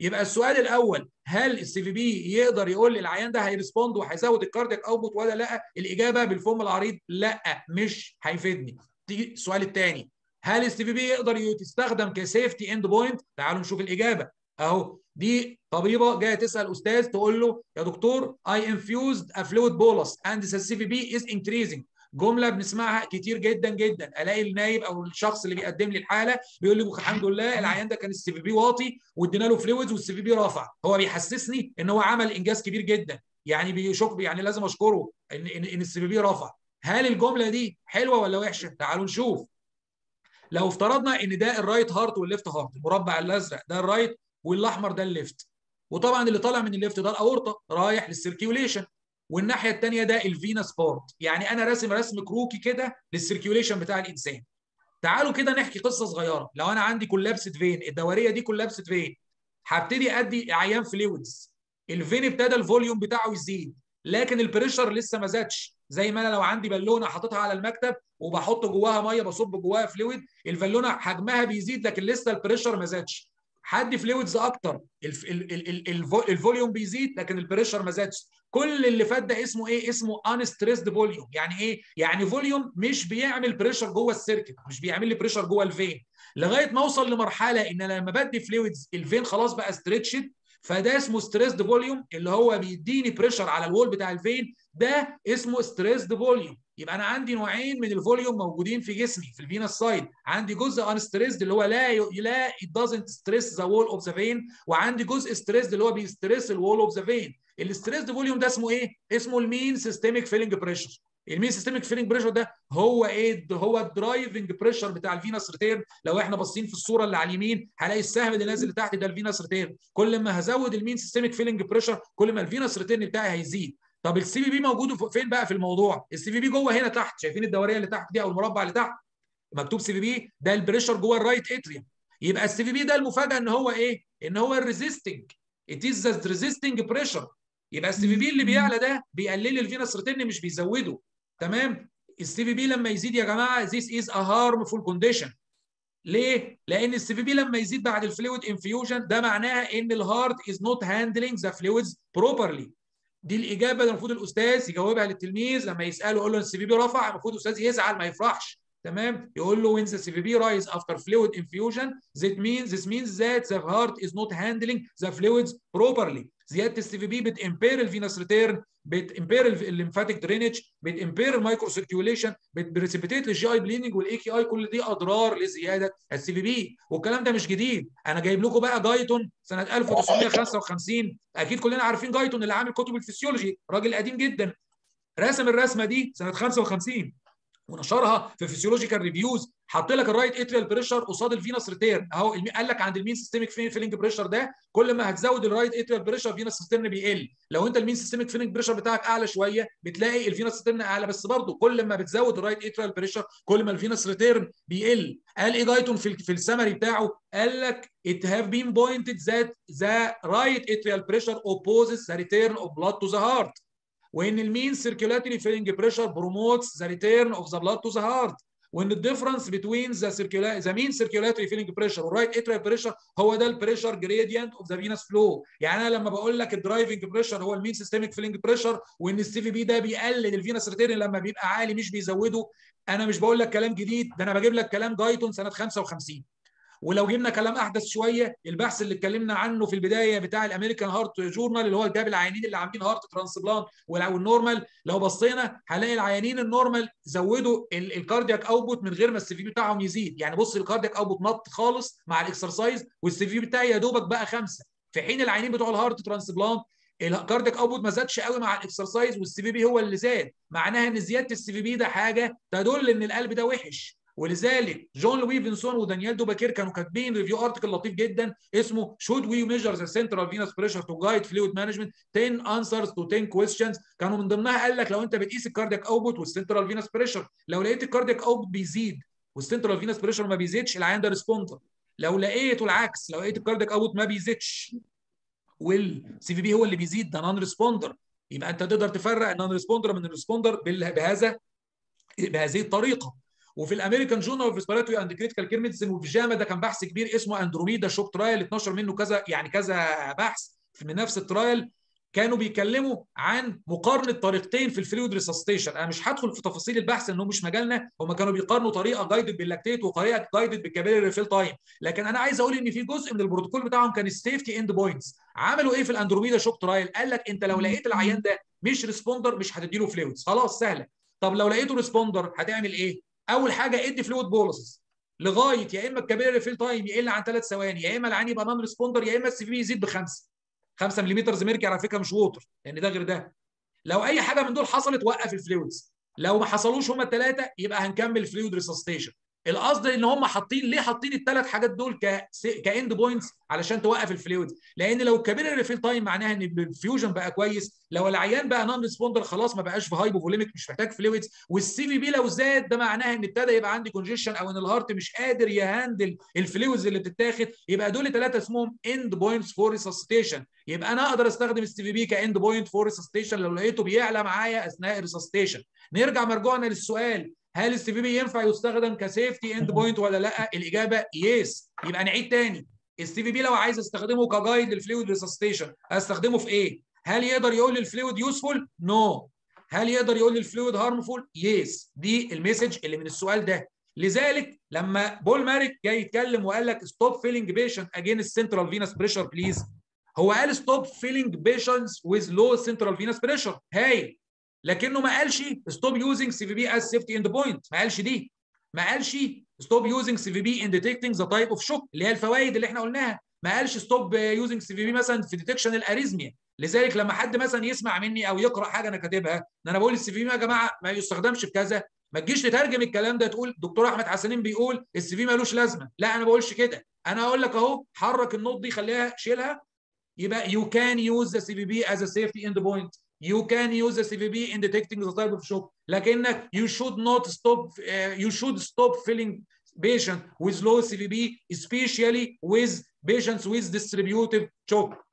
يبقى السؤال الاول هل السي في بي يقدر يقول للعيان ده هيرسبوند وهيزود الكاردياك اوتبوت ولا لا الاجابه بالفم العريض لا مش هيفيدني تيجي السؤال الثاني هل السي في بي يقدر يستخدم كسيفتي اند بوينت تعالوا نشوف الاجابه اهو دي طبيبه جايه تسال استاذ تقول له يا دكتور اي انفيوزد ا فلويد بولس اند ذا سي في بي از انكريزنج جمله بنسمعها كتير جدا جدا الاقي النايب او الشخص اللي بيقدم لي الحاله بيقول لي الحمد لله العيان ده كان السي في بي واطي وادينا له فلويدز والسي في بي رفع هو بيحسسني ان هو عمل انجاز كبير جدا يعني بيشك يعني لازم اشكره ان ان, إن السي في بي رفع هل الجمله دي حلوه ولا وحشه تعالوا نشوف لو افترضنا ان ده الرايت هارت والليفت هارت المربع الازرق ده الرايت والاحمر ده الليفت وطبعا اللي طالع من الليفت ده الاورطه رايح للسيركيوليشن والناحيه الثانيه ده الفينس بارت يعني انا راسم رسم كروكي كده للسيركيوليشن بتاع الانسان تعالوا كده نحكي قصه صغيره لو انا عندي كولابسد فين الدوريه دي كولابسد فين هبتدي ادي عيان فلويدز الفين ابتدى الفوليوم بتاعه يزيد لكن البريشر لسه ما زادش زي ما انا لو عندي بالونه حاططها على المكتب وبحط جواها ميه بصب جواها فلويد البالونه حجمها بيزيد لكن لسه البريشر ما زادش حد فلويدز اكتر الفوليوم بيزيد لكن البريشر ما زادش كل اللي فات ده اسمه ايه اسمه انستريسد فوليوم يعني ايه يعني فوليوم مش بيعمل بريشر جوه السيركت مش بيعمل لي بريشر جوه الفين لغايه ما اوصل لمرحله ان لما بدي فلويدز الفين خلاص بقى ستريتشد فده اسمه ستريسد فوليوم اللي هو بيديني بريشر على الوول بتاع الفين ده اسمه ستريسد فوليوم يبقى انا عندي نوعين من الفوليوم موجودين في جسمي في الفينس سايد عندي جزء انستريسد اللي هو لا ي... لا it doesn't stress the wall of the vein وعندي جزء ستريسد اللي هو بيستريس الوول اوف ذا فين الستريسد فوليوم ده اسمه ايه اسمه المين سيستميك فيلنج بريشر المين سيستميك فيلنج بريشر ده هو ايه هو الدرايفنج بريشر بتاع الفينس ريتيرن لو احنا باصين في الصوره اللي على اليمين هلاقي السهم اللي نازل لتحت ده الفينس ريتيرن كل ما هزود المين سيستميك فيلنج بريشر كل ما الفينس ريتيرن بتاعي هيزيد طب السي في بي موجود فين بقى في الموضوع السي في بي جوه هنا تحت شايفين الدوريه اللي تحت دي او المربع اللي تحت مكتوب سي في بي ده البريشر جوه الرايت اتريوم يبقى السي في بي ده المفاجاه ان هو ايه ان هو الريزيستنج ات از ذا ريزيستنج بريشر يبقى السي في بي اللي بيعلى ده بيقلل الفينس ريتيرن مش بيزوده تمام السي في بي لما يزيد يا جماعه this is a harmful condition ليه؟ لان السي في بي لما يزيد بعد الفلويد انفيوجن ده معناها ان الهارت is not handling the fluids properly دي الاجابه اللي المفروض الاستاذ يجاوبها للتلميذ لما يساله يقول له السي في بي رفع المفروض الاستاذ يزعل ما يفرحش تمام يقول له when the CVB rise after fluid infusion that means this means that the heart is not handling the fluids properly زياده السي في بي بتامبير الفينس ريتيرن بتامبير الليمفاتيك درينج بتامبير المايكرو سيركيوليشن بتبريسيبيتيت للجي اي بليننج والاي كي اي كل دي اضرار لزياده السي في بي والكلام ده مش جديد انا جايب لكم بقى جايتون سنه 1955 اكيد كلنا عارفين جايتون اللي عامل كتب الفسيولوجي راجل قديم جدا رسم الرسمه دي سنه 55 ونشرها في فيسيولوجيكال ريفيوز حط لك الرايت اتريال بريشر قصاد الفينس ريتيرن اهو قال لك عند المين سيستميك فيلنج بريشر ده كل ما هتزود الرايت اتريال بريشر فينس سيسترن بيقل لو انت المين سيستميك فيلنج بريشر بتاعك اعلى شويه بتلاقي الفينس سيسترن اعلى بس برضه كل ما بتزود الرايت اتريال بريشر كل ما الفينس ريتيرن بيقل قال ايه جايتون في في السمري بتاعه قال لك it have been pointed that the right atrial pressure opposes the return of blood to the heart وان المين circulatory filling pressure promotes the return of the blood to the heart وان الديفرنس بين ذا circula the mean circulatory filling pressure والرايت atrial pressure هو ده البريشر gradient of the venous flow يعني انا لما بقول لك الدرايفنج بريشر هو المين سيستميك فيلنج بريشر وان السي في بي ده بيقلل الفينس ريتيرن لما بيبقى عالي مش بيزوده انا مش بقول لك كلام جديد ده انا بجيب لك كلام جايتون سنه 55 ولو جبنا كلام احدث شويه البحث اللي اتكلمنا عنه في البدايه بتاع الامريكان هارت جورنال اللي هو جاب العيانين اللي عاملين هارت ترانسبلانت والنورمال لو بصينا هنلاقي العيانين النورمال زودوا الكاردياك اوتبوت من غير ما السي في بتاعهم يزيد يعني بص الكاردياك اوتبوت نط خالص مع الاكسرسايز والسي في بتاعي يا دوبك بقى خمسه في حين العيانين بتوع الهارت ترانسبلانت الكاردياك اوتبوت ما زادش قوي مع الاكسرسايز والسي في بي هو اللي زاد معناها ان زياده السي في بي ده حاجه تدل ان القلب ده وحش ولذلك جون لوي فينسون ودانيال دوباكير كانوا كاتبين ريفيو ارتكل لطيف جدا اسمه should we measure the central venous pressure to guide fluid management 10 answers to 10 questions كانوا من ضمنها قال لك لو انت بتقيس الكاردياك اوتبوت والسنترال فينس بريشر لو لقيت الكاردياك اوتبوت بيزيد والسنترال فينس بريشر ما بيزيدش العيان ده ريسبوندر لو لقيته العكس لو لقيت الكاردياك اوتبوت ما بيزيدش والسي في بي هو اللي بيزيد ده نون ريسبوندر يبقى انت تقدر تفرق النون ريسبوندر من الريسبوندر بهذا بهذه الطريقه وفي الامريكان جورنال اوف ريسبيراتوري اند كريتيكال كير ميديسن وفي جاما ده كان بحث كبير اسمه اندروميدا شوك ترايل 12 منه كذا يعني كذا بحث من نفس الترايل كانوا بيتكلموا عن مقارنه طريقتين في الفلويد ريسستيشن انا مش هدخل في تفاصيل البحث لانه مش مجالنا هم كانوا بيقارنوا طريقه جايدد باللاكتيت وطريقه جايدد بالكابيلاري ريفيل تايم لكن انا عايز اقول ان في جزء من البروتوكول بتاعهم كان السيفتي اند بوينتس عملوا ايه في الاندروميدا شوك ترايل قال لك انت لو لقيت العيان ده مش ريسبوندر مش هتديله فلويدز خلاص سهله طب لو لقيته ريسبوندر هتعمل ايه اول حاجه ادي فلويد بولسز لغايه يا اما الكابيلاري ريفيل تايم يقل عن ثلاث ثواني يا اما العيان يبقى نون ريسبوندر يا اما السي في يزيد بخمسه 5 ملم ميركي على فكره مش ووتر لان ده غير ده لو اي حاجه من دول حصلت وقف الفلويدز لو ما حصلوش هما الثلاثه يبقى هنكمل فلويد ريسستيشن القصد ان هم حاطين ليه حاطين الثلاث حاجات دول ك كاند بوينتس علشان توقف الفلويدز لان لو الكابيلاري ريفيل تايم معناها ان الفيوجن بقى كويس لو العيان بقى نون ريسبوندر خلاص ما بقاش في هايبوفوليميك مش محتاج فلويدز والسي في بي لو زاد ده معناها ان ابتدى يبقى عندي كونجيشن او ان الهارت مش قادر يهندل الفلويدز اللي بتتاخد يبقى دول ثلاثه اسمهم اند بوينتس فور ريسستيشن يبقى انا اقدر استخدم السي في بي كاند بوينت فور ريسستيشن لو لقيته بيعلى معايا اثناء الريسستيشن نرجع مرجوعنا للسؤال هل السي في بي ينفع يستخدم كسيفتي اند بوينت ولا لا؟ الاجابه يس يبقى نعيد تاني السي في بي لو عايز استخدمه كجايد للفلويد ريسستيشن استخدمه في ايه؟ هل يقدر يقول لي الفلويد يوسفول؟ نو. هل يقدر يقول لي الفلويد هارمفول؟ يس دي المسج اللي من السؤال ده لذلك لما بول مارك جاي يتكلم وقال لك ستوب فيلينج بيشنت اجين السنترال فينس بريشر بليز هو قال ستوب فيلينج بيشنتس ويز لو سنترال فينس بريشر هايل لكنه ما قالش ستوب يوزنج سي في بي از سيفتي اند بوينت ما قالش دي ما قالش ستوب يوزنج سي في بي ان ديتكتنج ذا تايب اوف شوك اللي هي الفوائد اللي احنا قلناها ما قالش ستوب يوزنج سي في بي مثلا في ديتكشن الاريزميا لذلك لما حد مثلا يسمع مني او يقرا حاجه انا كاتبها ان انا بقول السي في بي يا جماعه ما يستخدمش في كذا ما تجيش تترجم الكلام ده تقول دكتور احمد حسنين بيقول السي في مالوش لازمه لا انا ما بقولش كده انا اقول لك اهو حرك النوت دي خليها شيلها يبقى you can use the CVB as a safety endpoint you can use the CVB in detecting the type of shock لكنك you should not stop uh, you should stop filling patient with low CVB especially with patients with distributive shock